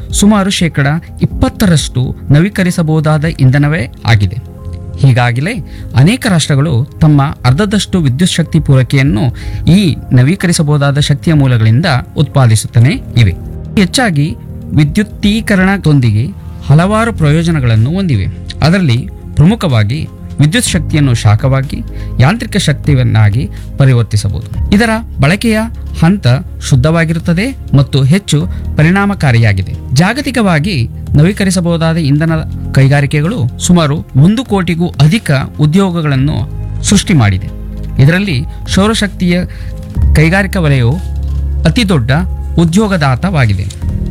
ಸುಮಾರು ಶೇಕಡ ಇಪ್ಪತ್ತರಷ್ಟು ನವೀಕರಿಸಬಹುದಾದ ಇಂಧನವೇ ಆಗಿದೆ ಹೀಗಾಗಿಲೇ ಅನೇಕ ರಾಷ್ಟ್ರಗಳು ತಮ್ಮ ಅರ್ಧದಷ್ಟು ವಿದ್ಯುತ್ ಶಕ್ತಿ ಪೂರೈಕೆಯನ್ನು ಈ ನವೀಕರಿಸಬಹುದಾದ ಶಕ್ತಿಯ ಮೂಲಗಳಿಂದ ಉತ್ಪಾದಿಸುತ್ತಲೇ ಇವೆ ಹೆಚ್ಚಾಗಿ ವಿದ್ಯುತ್ತೀಕರಣದೊಂದಿಗೆ ಹಲವಾರು ಪ್ರಯೋಜನಗಳನ್ನು ಹೊಂದಿವೆ ಅದರಲ್ಲಿ ಪ್ರಮುಖವಾಗಿ ವಿದ್ಯುತ್ ಶಕ್ತಿಯನ್ನು ಶಾಖವಾಗಿ ಯಾಂತ್ರಿಕ ಶಕ್ತಿಯನ್ನಾಗಿ ಪರಿವರ್ತಿಸಬಹುದು ಇದರ ಬಳಕೆಯ ಹಂತ ಶುದ್ಧವಾಗಿರುತ್ತದೆ ಮತ್ತು ಹೆಚ್ಚು ಪರಿಣಾಮಕಾರಿಯಾಗಿದೆ ಜಾಗತಿಕವಾಗಿ ನವೀಕರಿಸಬಹುದಾದ ಇಂಧನ ಕೈಗಾರಿಕೆಗಳು ಸುಮಾರು ಒಂದು ಕೋಟಿಗೂ ಅಧಿಕ ಉದ್ಯೋಗಗಳನ್ನು ಸೃಷ್ಟಿ ಮಾಡಿದೆ ಇದರಲ್ಲಿ ಸೌರಶಕ್ತಿಯ ಕೈಗಾರಿಕಾ ವಲಯವು ಅತಿದೊಡ್ಡ ಉದ್ಯೋಗದಾತವಾಗಿದೆ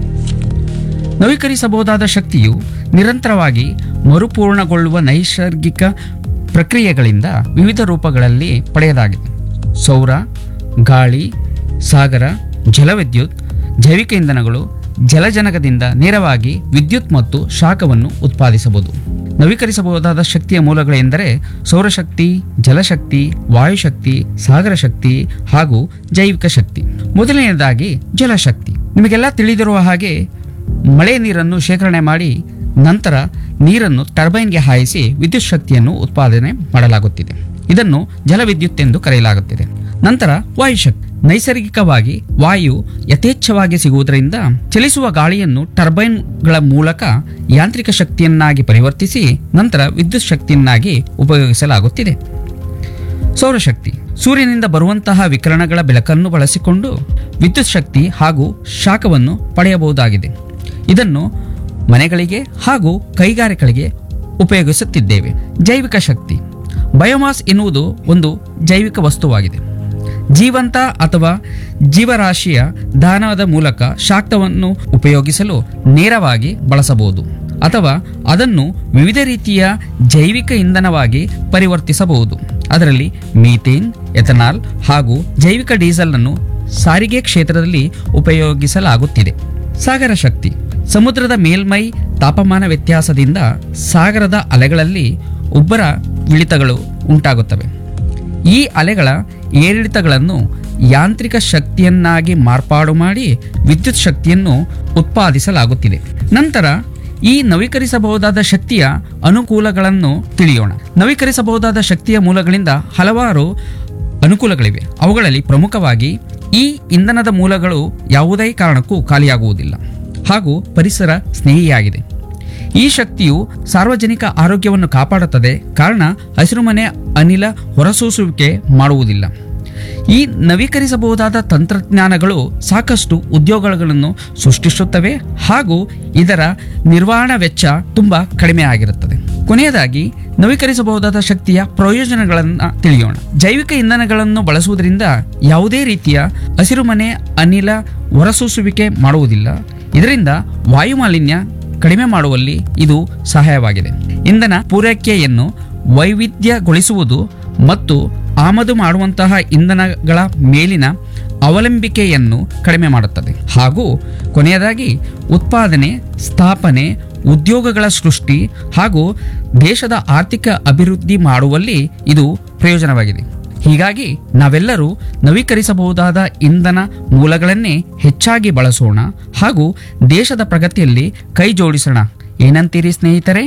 ನವೀಕರಿಸಬಹುದಾದ ಶಕ್ತಿಯು ನಿರಂತರವಾಗಿ ಮರುಪೂರ್ಣಗೊಳ್ಳುವ ನೈಸರ್ಗಿಕ ಪ್ರಕ್ರಿಯೆಗಳಿಂದ ವಿವಿಧ ರೂಪಗಳಲ್ಲಿ ಪಡೆಯಲಾಗಿದೆ ಸೌರ ಗಾಳಿ ಸಾಗರ ಜಲವಿದ್ಯುತ್ ಜೈವಿಕ ಇಂಧನಗಳು ಜಲಜನಕದಿಂದ ನೇರವಾಗಿ ವಿದ್ಯುತ್ ಮತ್ತು ಶಾಖವನ್ನು ಉತ್ಪಾದಿಸಬಹುದು ನವೀಕರಿಸಬಹುದಾದ ಶಕ್ತಿಯ ಮೂಲಗಳೆಂದರೆ ಸೌರಶಕ್ತಿ ಜಲಶಕ್ತಿ ವಾಯುಶಕ್ತಿ ಸಾಗರ ಶಕ್ತಿ ಹಾಗೂ ಜೈವಿಕ ಶಕ್ತಿ ಮೊದಲನೆಯದಾಗಿ ಜಲಶಕ್ತಿ ನಿಮಗೆಲ್ಲ ತಿಳಿದಿರುವ ಹಾಗೆ ಮಳೆ ನೀರನ್ನು ಶೇಖರಣೆ ಮಾಡಿ ನಂತರ ನೀರನ್ನು ಟರ್ಬೈನ್ಗೆ ಹಾಯಿಸಿ ವಿದ್ಯುತ್ ಶಕ್ತಿಯನ್ನು ಉತ್ಪಾದನೆ ಮಾಡಲಾಗುತ್ತಿದೆ ಇದನ್ನು ಜಲವಿದ್ಯುತ್ ಎಂದು ಕರೆಯಲಾಗುತ್ತಿದೆ ನಂತರ ವಾಯುಶಕ್ತಿ ನೈಸರ್ಗಿಕವಾಗಿ ವಾಯು ಯಥೇಚ್ಛವಾಗಿ ಸಿಗುವುದರಿಂದ ಚಲಿಸುವ ಗಾಳಿಯನ್ನು ಟರ್ಬೈನ್ಗಳ ಮೂಲಕ ಯಾಂತ್ರಿಕ ಶಕ್ತಿಯನ್ನಾಗಿ ಪರಿವರ್ತಿಸಿ ನಂತರ ವಿದ್ಯುತ್ ಶಕ್ತಿಯನ್ನಾಗಿ ಉಪಯೋಗಿಸಲಾಗುತ್ತಿದೆ ಸೌರಶಕ್ತಿ ಸೂರ್ಯನಿಂದ ಬರುವಂತಹ ವಿಕಿರಣಗಳ ಬೆಳಕನ್ನು ಬಳಸಿಕೊಂಡು ವಿದ್ಯುತ್ ಶಕ್ತಿ ಹಾಗೂ ಶಾಖವನ್ನು ಪಡೆಯಬಹುದಾಗಿದೆ ಇದನ್ನು ಮನೆಗಳಿಗೆ ಹಾಗೂ ಕೈಗಾರಿಕೆಗಳಿಗೆ ಉಪಯೋಗಿಸುತ್ತಿದ್ದೇವೆ ಜೈವಿಕ ಶಕ್ತಿ ಬಯೋಮಾಸ್ ಎನ್ನುವುದು ಒಂದು ಜೈವಿಕ ವಸ್ತುವಾಗಿದೆ ಜೀವಂತ ಅಥವಾ ಜೀವರಾಶಿಯ ದಾನದ ಮೂಲಕ ಶಾಕ್ತವನ್ನು ಉಪಯೋಗಿಸಲು ನೇರವಾಗಿ ಬಳಸಬಹುದು ಅಥವಾ ಅದನ್ನು ವಿವಿಧ ರೀತಿಯ ಜೈವಿಕ ಇಂಧನವಾಗಿ ಪರಿವರ್ತಿಸಬಹುದು ಅದರಲ್ಲಿ ಮೀಥೇನ್ ಎಥನಾಲ್ ಹಾಗೂ ಜೈವಿಕ ಡೀಸೆಲ್ ಅನ್ನು ಸಾರಿಗೆ ಕ್ಷೇತ್ರದಲ್ಲಿ ಉಪಯೋಗಿಸಲಾಗುತ್ತಿದೆ ಸಾಗರ ಶಕ್ತಿ ಸಮುದ್ರದ ಮೇಲ್ಮೈ ತಾಪಮಾನ ವ್ಯತ್ಯಾಸದಿಂದ ಸಾಗರದ ಅಲೆಗಳಲ್ಲಿ ಉಬ್ಬರ ಇಳಿತಗಳು ಉಂಟಾಗುತ್ತವೆ ಈ ಅಲೆಗಳ ಏರಿಳಿತಗಳನ್ನು ಯಾಂತ್ರಿಕ ಶಕ್ತಿಯನ್ನಾಗಿ ಮಾರ್ಪಾಡು ಮಾಡಿ ವಿದ್ಯುತ್ ಶಕ್ತಿಯನ್ನು ಉತ್ಪಾದಿಸಲಾಗುತ್ತಿದೆ ನಂತರ ಈ ನವೀಕರಿಸಬಹುದಾದ ಶಕ್ತಿಯ ಅನುಕೂಲಗಳನ್ನು ತಿಳಿಯೋಣ ನವೀಕರಿಸಬಹುದಾದ ಶಕ್ತಿಯ ಮೂಲಗಳಿಂದ ಹಲವಾರು ಅನುಕೂಲಗಳಿವೆ ಅವುಗಳಲ್ಲಿ ಪ್ರಮುಖವಾಗಿ ಈ ಇಂಧನದ ಮೂಲಗಳು ಯಾವುದೇ ಕಾರಣಕ್ಕೂ ಖಾಲಿಯಾಗುವುದಿಲ್ಲ ಹಾಗೂ ಪರಿಸರ ಸ್ನೇಹಿಯಾಗಿದೆ ಈ ಶಕ್ತಿಯು ಸಾರ್ವಜನಿಕ ಆರೋಗ್ಯವನ್ನು ಕಾಪಾಡುತ್ತದೆ ಕಾರಣ ಹಸಿರುಮನೆ ಅನಿಲ ಹೊರಸೂಸುವಿಕೆ ಮಾಡುವುದಿಲ್ಲ ಈ ನವೀಕರಿಸಬಹುದಾದ ತಂತ್ರಜ್ಞಾನಗಳು ಸಾಕಷ್ಟು ಉದ್ಯೋಗಗಳನ್ನು ಸೃಷ್ಟಿಸುತ್ತವೆ ಹಾಗೂ ಇದರ ನಿರ್ವಹಣಾ ವೆಚ್ಚ ತುಂಬಾ ಕಡಿಮೆ ಆಗಿರುತ್ತದೆ ಕೊನೆಯದಾಗಿ ನವೀಕರಿಸಬಹುದಾದ ಶಕ್ತಿಯ ಪ್ರಯೋಜನಗಳನ್ನು ತಿಳಿಯೋಣ ಜೈವಿಕ ಇಂಧನಗಳನ್ನು ಬಳಸುವುದರಿಂದ ಯಾವುದೇ ರೀತಿಯ ಹಸಿರುಮನೆ ಅನಿಲ ಹೊರಸೂಸುವಿಕೆ ಮಾಡುವುದಿಲ್ಲ ಇದರಿಂದ ವಾಯುಮಾಲಿನ್ಯ ಕಡಿಮೆ ಮಾಡುವಲ್ಲಿ ಇದು ಸಹಾಯವಾಗಿದೆ ಇಂಧನ ಪೂರೈಕೆಯನ್ನು ವೈವಿಧ್ಯಗೊಳಿಸುವುದು ಮತ್ತು ಆಮದು ಮಾಡುವಂತಹ ಇಂಧನಗಳ ಮೇಲಿನ ಅವಲಂಬಿಕೆಯನ್ನು ಕಡಿಮೆ ಮಾಡುತ್ತದೆ ಹಾಗೂ ಕೊನೆಯದಾಗಿ ಉತ್ಪಾದನೆ ಸ್ಥಾಪನೆ ಉದ್ಯೋಗಗಳ ಸೃಷ್ಟಿ ಹಾಗೂ ದೇಶದ ಆರ್ಥಿಕ ಅಭಿವೃದ್ಧಿ ಮಾಡುವಲ್ಲಿ ಇದು ಪ್ರಯೋಜನವಾಗಿದೆ ಹೀಗಾಗಿ ನಾವೆಲ್ಲರೂ ನವೀಕರಿಸಬಹುದಾದ ಇಂಧನ ಮೂಲಗಳನ್ನೇ ಹೆಚ್ಚಾಗಿ ಬಳಸೋಣ ಹಾಗೂ ದೇಶದ ಪ್ರಗತಿಯಲ್ಲಿ ಕೈ ಜೋಡಿಸೋಣ ಏನಂತೀರಿ ಸ್ನೇಹಿತರೆ